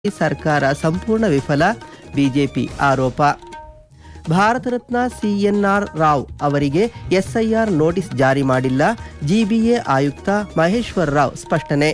ಸರ್ಕಾರ ಸಂಪೂರ್ಣ ವಿಫಲ ಬಿಜೆಪಿ ಆರೋಪ ಭಾರತ ರತ್ನ ಸಿಎನ್ಆರ್ ರಾವ್ ಅವರಿಗೆ ಎಸ್ಐಆರ್ ನೋಟಿಸ್ ಜಾರಿ ಮಾಡಿಲ್ಲ ಜಿಬಿಎ ಆಯುಕ್ತ ಮಹೇಶ್ವರ್ ರಾವ್ ಸ್ಪಷ್ಟನೆ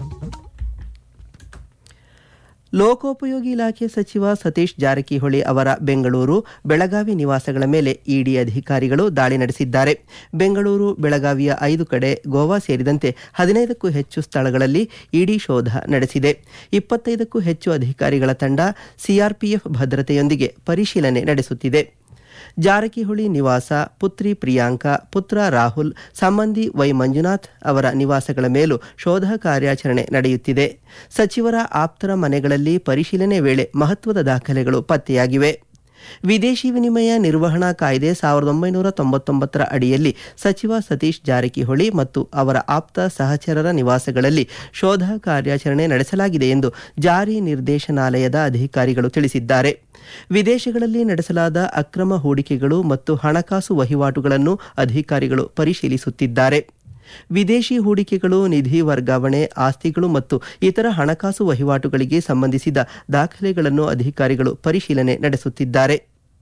ಲೋಕೋಪಯೋಗಿ ಇಲಾಖೆ ಸಚಿವ ಸತೀಶ್ ಜಾರಕಿಹೊಳಿ ಅವರ ಬೆಂಗಳೂರು ಬೆಳಗಾವಿ ನಿವಾಸಗಳ ಮೇಲೆ ಇಡಿ ಅಧಿಕಾರಿಗಳು ದಾಳಿ ನಡೆಸಿದ್ದಾರೆ ಬೆಂಗಳೂರು ಬೆಳಗಾವಿಯ ಐದು ಕಡೆ ಗೋವಾ ಸೇರಿದಂತೆ ಹದಿನೈದಕ್ಕೂ ಹೆಚ್ಚು ಸ್ಥಳಗಳಲ್ಲಿ ಇಡಿ ಶೋಧ ನಡೆಸಿದೆ ಇಪ್ಪತ್ತೈದಕ್ಕೂ ಹೆಚ್ಚು ಅಧಿಕಾರಿಗಳ ತಂಡ ಸಿಆರ್ಪಿಎಫ್ ಭದ್ರತೆಯೊಂದಿಗೆ ಪರಿಶೀಲನೆ ನಡೆಸುತ್ತಿದೆ ಜಾರಕಿಹೊಳಿ ನಿವಾಸ ಪುತ್ರಿ ಪ್ರಿಯಾಂಕಾ ಪುತ್ರ ರಾಹುಲ್ ಸಂಬಂಧಿ ವೈ ಮಂಜುನಾಥ್ ಅವರ ನಿವಾಸಗಳ ಮೇಲೂ ಶೋಧ ಕಾರ್ಯಾಚರಣೆ ನಡೆಯುತ್ತಿದೆ ಸಚಿವರ ಆಪ್ತರ ಮನೆಗಳಲ್ಲಿ ಪರಿಶೀಲನೆ ವೇಳೆ ಮಹತ್ವದ ದಾಖಲೆಗಳು ಪತ್ತೆಯಾಗಿವೆ ವಿದೇಶಿ ವಿನಿಮಯ ನಿರ್ವಹಣಾ ಕಾಯ್ದೆ ಸಾವಿರದ ಒಂಬೈನೂರ ತೊಂಬತ್ತೊಂಬತ್ತರ ಅಡಿಯಲ್ಲಿ ಸಚಿವ ಸತೀಶ್ ಜಾರಕಿಹೊಳಿ ಮತ್ತು ಅವರ ಆಪ್ತ ಸಹಚರರ ನಿವಾಸಗಳಲ್ಲಿ ಶೋಧ ಕಾರ್ಯಾಚರಣೆ ನಡೆಸಲಾಗಿದೆ ಎಂದು ಜಾರಿ ನಿರ್ದೇಶನಾಲಯದ ಅಧಿಕಾರಿಗಳು ತಿಳಿಸಿದ್ದಾರೆ ವಿದೇಶಗಳಲ್ಲಿ ನಡೆಸಲಾದ ಅಕ್ರಮ ಹೂಡಿಕೆಗಳು ಮತ್ತು ಹಣಕಾಸು ವಹಿವಾಟುಗಳನ್ನು ಅಧಿಕಾರಿಗಳು ಪರಿಶೀಲಿಸುತ್ತಿದ್ದಾರೆ ವಿದೇಶಿ ಹೂಡಿಕೆಗಳು ನಿಧಿ ವರ್ಗಾವಣೆ ಆಸ್ತಿಗಳು ಮತ್ತು ಇತರ ಹಣಕಾಸು ವಹಿವಾಟುಗಳಿಗೆ ಸಂಬಂಧಿಸಿದ ದಾಖಲೆಗಳನ್ನು ಅಧಿಕಾರಿಗಳು ಪರಿಶೀಲನೆ ನಡೆಸುತ್ತಿದ್ದಾರೆ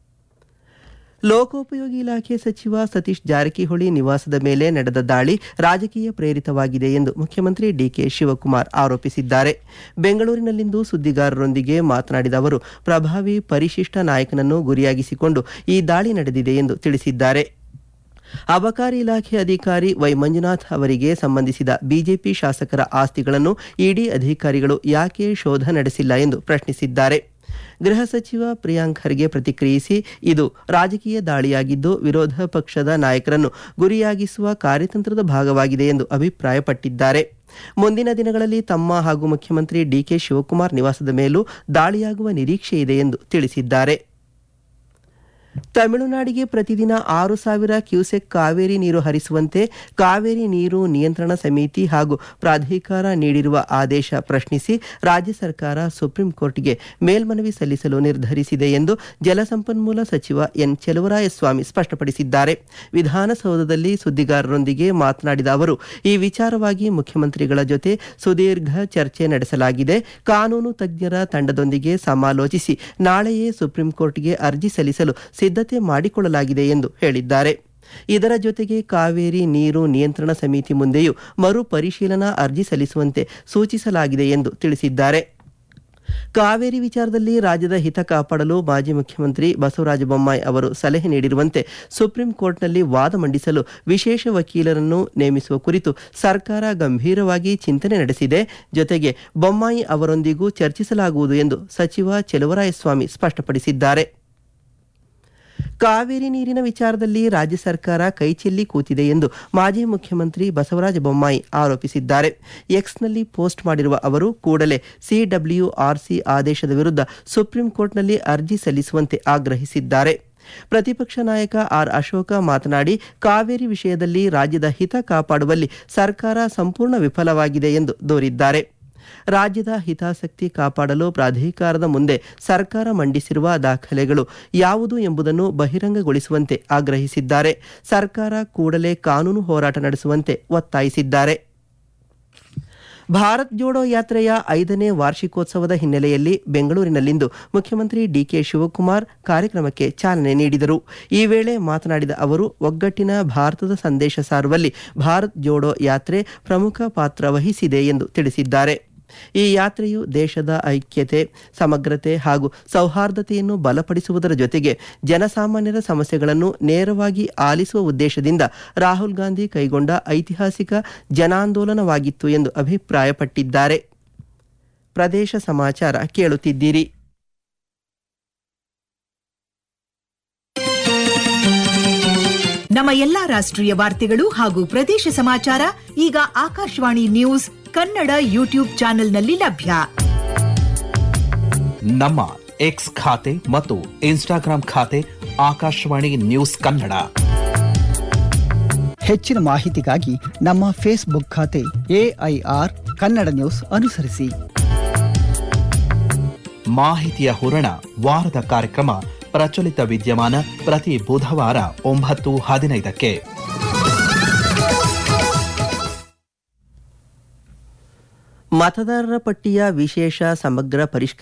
ಲೋಕೋಪಯೋಗಿ ಇಲಾಖೆ ಸಚಿವ ಸತೀಶ್ ಜಾರಕಿಹೊಳಿ ನಿವಾಸದ ಮೇಲೆ ನಡೆದ ದಾಳಿ ರಾಜಕೀಯ ಪ್ರೇರಿತವಾಗಿದೆ ಎಂದು ಮುಖ್ಯಮಂತ್ರಿ ಡಿಕೆ ಶಿವಕುಮಾರ್ ಆರೋಪಿಸಿದ್ದಾರೆ ಬೆಂಗಳೂರಿನಲ್ಲಿಂದು ಸುದ್ದಿಗಾರರೊಂದಿಗೆ ಮಾತನಾಡಿದ ಅವರು ಪ್ರಭಾವಿ ಪರಿಶಿಷ್ಟ ನಾಯಕನನ್ನು ಗುರಿಯಾಗಿಸಿಕೊಂಡು ಈ ದಾಳಿ ನಡೆದಿದೆ ಎಂದು ತಿಳಿಸಿದ್ದಾರೆ ಅಬಕಾರಿ ಇಲಾಖೆ ಅಧಿಕಾರಿ ವೈ ಮಂಜುನಾಥ್ ಅವರಿಗೆ ಸಂಬಂಧಿಸಿದ ಬಿಜೆಪಿ ಶಾಸಕರ ಆಸ್ತಿಗಳನ್ನು ಇಡಿ ಅಧಿಕಾರಿಗಳು ಯಾಕೆ ಶೋಧ ನಡೆಸಿಲ್ಲ ಎಂದು ಪ್ರಶ್ನಿಸಿದ್ದಾರೆ ಗೃಹ ಸಚಿವ ಪ್ರಿಯಾಂಕ್ ಖರ್ಗೆ ಪ್ರತಿಕ್ರಿಯಿಸಿ ಇದು ರಾಜಕೀಯ ದಾಳಿಯಾಗಿದ್ದು ವಿರೋಧ ಪಕ್ಷದ ನಾಯಕರನ್ನು ಗುರಿಯಾಗಿಸುವ ಕಾರ್ಯತಂತ್ರದ ಭಾಗವಾಗಿದೆ ಎಂದು ಅಭಿಪ್ರಾಯಪಟ್ಟಿದ್ದಾರೆ ಮುಂದಿನ ದಿನಗಳಲ್ಲಿ ತಮ್ಮ ಹಾಗೂ ಮುಖ್ಯಮಂತ್ರಿ ಡಿಕೆ ಶಿವಕುಮಾರ್ ನಿವಾಸದ ಮೇಲೂ ದಾಳಿಯಾಗುವ ನಿರೀಕ್ಷೆ ಇದೆ ಎಂದು ತಿಳಿಸಿದ್ದಾರೆ ತಮಿಳುನಾಡಿಗೆ ಪ್ರತಿದಿನ ಆರು ಸಾವಿರ ಕ್ಯೂಸೆಕ್ ಕಾವೇರಿ ನೀರು ಹರಿಸುವಂತೆ ಕಾವೇರಿ ನೀರು ನಿಯಂತ್ರಣ ಸಮಿತಿ ಹಾಗೂ ಪ್ರಾಧಿಕಾರ ನೀಡಿರುವ ಆದೇಶ ಪ್ರಶ್ನಿಸಿ ರಾಜ್ಯ ಸರ್ಕಾರ ಸುಪ್ರೀಂ ಕೋರ್ಟ್ಗೆ ಮೇಲ್ಮನವಿ ಸಲ್ಲಿಸಲು ನಿರ್ಧರಿಸಿದೆ ಎಂದು ಜಲಸಂಪನ್ಮೂಲ ಸಚಿವ ಎನ್ ಚೆಲುವರಾಯಸ್ವಾಮಿ ಸ್ಪಷ್ಟಪಡಿಸಿದ್ದಾರೆ ವಿಧಾನಸೌಧದಲ್ಲಿ ಸುದ್ದಿಗಾರರೊಂದಿಗೆ ಮಾತನಾಡಿದ ಅವರು ಈ ವಿಚಾರವಾಗಿ ಮುಖ್ಯಮಂತ್ರಿಗಳ ಜೊತೆ ಸುದೀರ್ಘ ಚರ್ಚೆ ನಡೆಸಲಾಗಿದೆ ಕಾನೂನು ತಜ್ಞರ ತಂಡದೊಂದಿಗೆ ಸಮಾಲೋಚಿಸಿ ನಾಳೆಯೇ ಸುಪ್ರೀಂ ಕೋರ್ಟ್ಗೆ ಅರ್ಜಿ ಸಲ್ಲಿಸಲು ಸಿದ್ಧತೆ ಮಾಡಿಕೊಳ್ಳಲಾಗಿದೆ ಎಂದು ಹೇಳಿದ್ದಾರೆ ಇದರ ಜೊತೆಗೆ ಕಾವೇರಿ ನೀರು ನಿಯಂತ್ರಣ ಸಮಿತಿ ಮುಂದೆಯೂ ಮರು ಪರಿಶೀಲನಾ ಅರ್ಜಿ ಸಲ್ಲಿಸುವಂತೆ ಸೂಚಿಸಲಾಗಿದೆ ಎಂದು ತಿಳಿಸಿದ್ದಾರೆ ಕಾವೇರಿ ವಿಚಾರದಲ್ಲಿ ರಾಜ್ಯದ ಹಿತ ಕಾಪಾಡಲು ಮಾಜಿ ಮುಖ್ಯಮಂತ್ರಿ ಬಸವರಾಜ ಬೊಮ್ಮಾಯಿ ಅವರು ಸಲಹೆ ನೀಡಿರುವಂತೆ ಸುಪ್ರೀಂ ಕೋರ್ಟ್ನಲ್ಲಿ ವಾದ ಮಂಡಿಸಲು ವಿಶೇಷ ವಕೀಲರನ್ನು ನೇಮಿಸುವ ಕುರಿತು ಸರ್ಕಾರ ಗಂಭೀರವಾಗಿ ಚಿಂತನೆ ನಡೆಸಿದೆ ಜೊತೆಗೆ ಬೊಮ್ಮಾಯಿ ಅವರೊಂದಿಗೂ ಚರ್ಚಿಸಲಾಗುವುದು ಎಂದು ಸಚಿವ ಚೆಲುವರಾಯಸ್ವಾಮಿ ಸ್ಪಷ್ಟಪಡಿಸಿದ್ದಾರೆ ಕಾವೇರಿ ನೀರಿನ ವಿಚಾರದಲ್ಲಿ ರಾಜ್ಯ ಸರ್ಕಾರ ಕೈಚೆಲ್ಲಿ ಕೂತಿದೆ ಎಂದು ಮಾಜಿ ಮುಖ್ಯಮಂತ್ರಿ ಬಸವರಾಜ ಬೊಮ್ಮಾಯಿ ಆರೋಪಿಸಿದ್ದಾರೆ ಎಕ್ಸ್ನಲ್ಲಿ ಪೋಸ್ಟ್ ಮಾಡಿರುವ ಅವರು ಕೂಡಲೇ ಸಿಡಬ್ಲ್ಯೂಆರ್ಸಿ ಆದೇಶದ ವಿರುದ್ಧ ಸುಪ್ರೀಂ ಕೋರ್ಟ್ನಲ್ಲಿ ಅರ್ಜಿ ಸಲ್ಲಿಸುವಂತೆ ಆಗ್ರಹಿಸಿದ್ದಾರೆ ಪ್ರತಿಪಕ್ಷ ನಾಯಕ ಆರ್ ಅಶೋಕ ಮಾತನಾಡಿ ಕಾವೇರಿ ವಿಷಯದಲ್ಲಿ ರಾಜ್ಯದ ಹಿತ ಕಾಪಾಡುವಲ್ಲಿ ಸರ್ಕಾರ ಸಂಪೂರ್ಣ ವಿಫಲವಾಗಿದೆ ಎಂದು ದೂರಿದ್ದಾರೆ ರಾಜ್ಯದ ಹಿತಾಸಕ್ತಿ ಕಾಪಾಡಲು ಪ್ರಾಧಿಕಾರದ ಮುಂದೆ ಸರ್ಕಾರ ಮಂಡಿಸಿರುವ ದಾಖಲೆಗಳು ಯಾವುದು ಎಂಬುದನ್ನು ಬಹಿರಂಗಗೊಳಿಸುವಂತೆ ಆಗ್ರಹಿಸಿದ್ದಾರೆ ಸರ್ಕಾರ ಕೂಡಲೇ ಕಾನೂನು ಹೋರಾಟ ನಡೆಸುವಂತೆ ಒತ್ತಾಯಿಸಿದ್ದಾರೆ ಭಾರತ್ ಜೋಡೋ ಯಾತ್ರೆಯ ಐದನೇ ವಾರ್ಷಿಕೋತ್ಸವದ ಹಿನ್ನೆಲೆಯಲ್ಲಿ ಬೆಂಗಳೂರಿನಲ್ಲಿಂದು ಮುಖ್ಯಮಂತ್ರಿ ಡಿಕೆ ಶಿವಕುಮಾರ್ ಕಾರ್ಯಕ್ರಮಕ್ಕೆ ಚಾಲನೆ ನೀಡಿದರು ಈ ವೇಳೆ ಮಾತನಾಡಿದ ಅವರು ಒಗ್ಗಟ್ಟಿನ ಭಾರತದ ಸಂದೇಶ ಸಾರುವಲ್ಲಿ ಭಾರತ್ ಜೋಡೋ ಯಾತ್ರೆ ಪ್ರಮುಖ ಪಾತ್ರ ವಹಿಸಿದೆ ಎಂದು ತಿಳಿಸಿದ್ದಾರೆ ಈ ಯಾತ್ರೆಯು ದೇಶದ ಐಕ್ಯತೆ ಸಮಗ್ರತೆ ಹಾಗೂ ಸೌಹಾರ್ದತೆಯನ್ನು ಬಲಪಡಿಸುವುದರ ಜೊತೆಗೆ ಜನಸಾಮಾನ್ಯರ ಸಮಸ್ಯೆಗಳನ್ನು ನೇರವಾಗಿ ಆಲಿಸುವ ಉದ್ದೇಶದಿಂದ ರಾಹುಲ್ ಗಾಂಧಿ ಕೈಗೊಂಡ ಐತಿಹಾಸಿಕ ಜನಾಂದೋಲನವಾಗಿತ್ತು ಎಂದು ಅಭಿಪ್ರಾಯಪಟ್ಟಿದ್ದಾರೆ ಪ್ರದೇಶ ಸಮಾಚಾರ ಕೇಳುತ್ತಿದ್ದೀರಿ ನಮ್ಮ ಎಲ್ಲಾ ರಾಷ್ಟ್ರೀಯ ವಾರ್ತೆಗಳು ಹಾಗೂ ಪ್ರದೇಶ ಸಮಾಚಾರ ಈಗ ಆಕಾಶವಾಣಿ ನ್ಯೂಸ್ ಕನ್ನಡ ಯೂಟ್ಯೂಬ್ ಚಾನೆಲ್ನಲ್ಲಿ ಲಭ್ಯ ನಮ್ಮ ಎಕ್ಸ್ ಖಾತೆ ಮತ್ತು ಇನ್ಸ್ಟಾಗ್ರಾಂ ಖಾತೆ ಆಕಾಶವಾಣಿ ನ್ಯೂಸ್ ಕನ್ನಡ ಹೆಚ್ಚಿನ ಮಾಹಿತಿಗಾಗಿ ನಮ್ಮ ಫೇಸ್ಬುಕ್ ಖಾತೆ ಎಐಆರ್ ಕನ್ನಡ ನ್ಯೂಸ್ ಅನುಸರಿಸಿ ಮಾಹಿತಿಯ ಹೂರಣ ವಾರದ ಕಾರ್ಯಕ್ರಮ ಪ್ರಚಲಿತ ವಿದ್ಯಮಾನ ಪ್ರತಿ ಬುಧವಾರ ಒಂಬತ್ತು ಹದಿನೈದಕ್ಕೆ ಮತದಾರರ ಪಟ್ಟಿಯ ವಿಶೇಷ ಸಮಗ್ರ ಪರಿಷ್ಕರಣೆ